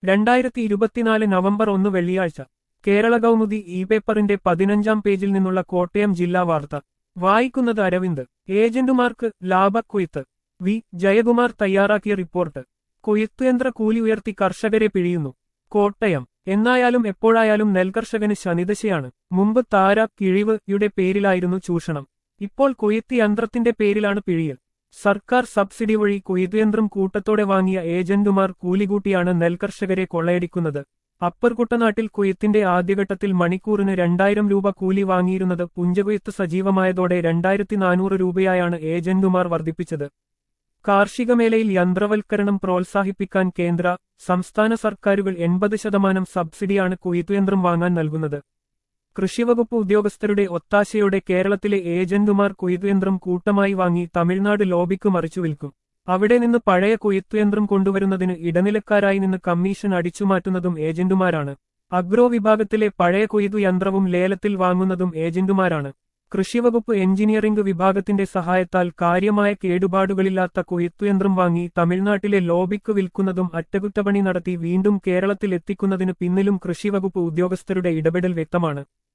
രണ്ടായിരത്തി ഇരുപത്തിനാല് നവംബർ ഒന്ന് വെള്ളിയാഴ്ച കേരള കൗമുദി ഇ പേപ്പറിന്റെ പതിനഞ്ചാം പേജിൽ നിന്നുള്ള കോട്ടയം ജില്ലാ വാർത്ത വായിക്കുന്നത് അരവിന്ദ് ഏജന്റുമാർക്ക് ലാഭക്കൊയ്ത്ത് വി ജയകുമാർ തയ്യാറാക്കിയ റിപ്പോർട്ട് കൊയ്ത്തുയന്ത്ര കൂലി ഉയർത്തി കർഷകരെ പിഴിയുന്നു കോട്ടയം എന്നായാലും എപ്പോഴായാലും നെൽകർഷകന് ശനിദശയാണ് മുമ്പ് താര കിഴിവ് യുടെ പേരിലായിരുന്നു ചൂഷണം ഇപ്പോൾ കൊയ്ത്ത് യന്ത്രത്തിന്റെ പേരിലാണ് പിഴിയൽ സർക്കാർ സബ്സിഡി വഴി കൊയ്ത്തുയന്ത്രം കൂട്ടത്തോടെ വാങ്ങിയ ഏജന്റുമാർ കൂലികൂട്ടിയാണ് നെൽകർഷകരെ കൊള്ളയടിക്കുന്നത് അപ്പർ കുട്ടനാട്ടിൽ കൊയ്ത്തിന്റെ ആദ്യഘട്ടത്തിൽ മണിക്കൂറിന് രണ്ടായിരം രൂപ കൂലി വാങ്ങിയിരുന്നത് പുഞ്ചകൊയ്ത്ത് സജീവമായതോടെ രണ്ടായിരത്തി നാനൂറ് രൂപയായാണ് ഏജന്റുമാർ വർദ്ധിപ്പിച്ചത് കാർഷിക മേഖലയിൽ യന്ത്രവൽക്കരണം പ്രോത്സാഹിപ്പിക്കാൻ കേന്ദ്ര സംസ്ഥാന സർക്കാരുകൾ എൺപത് ശതമാനം സബ്സിഡിയാണ് കൊയ്ത്തുയന്ത്രം വാങ്ങാൻ നൽകുന്നത് കൃഷിവകുപ്പ് ഉദ്യോഗസ്ഥരുടെ ഒത്താശയോടെ കേരളത്തിലെ ഏജന്റുമാർ കൊയ്ത്തുയന്ത്രം കൂട്ടമായി വാങ്ങി തമിഴ്നാട് ലോബിക്ക് മറിച്ചു വിൽക്കും അവിടെ നിന്ന് പഴയ കൊയ്ത്തുയന്ത്രം കൊണ്ടുവരുന്നതിന് ഇടനിലക്കാരായി നിന്ന് കമ്മീഷൻ അടിച്ചുമാറ്റുന്നതും ഏജന്റുമാരാണ് അഗ്രോ വിഭാഗത്തിലെ പഴയ കൊയ്തു യന്ത്രവും ലേലത്തിൽ വാങ്ങുന്നതും ഏജന്റുമാരാണ് കൃഷിവകുപ്പ് എഞ്ചിനീയറിംഗ് വിഭാഗത്തിന്റെ സഹായത്താൽ കാര്യമായ കേടുപാടുകളില്ലാത്ത കൊയ്ത്തുയന്ത്രം വാങ്ങി തമിഴ്നാട്ടിലെ ലോബിക്ക് വിൽക്കുന്നതും അറ്റകുറ്റപ്പണി നടത്തി വീണ്ടും കേരളത്തിൽ എത്തിക്കുന്നതിന് പിന്നിലും കൃഷിവകുപ്പ് ഉദ്യോഗസ്ഥരുടെ ഇടപെടൽ വ്യക്തമാണ്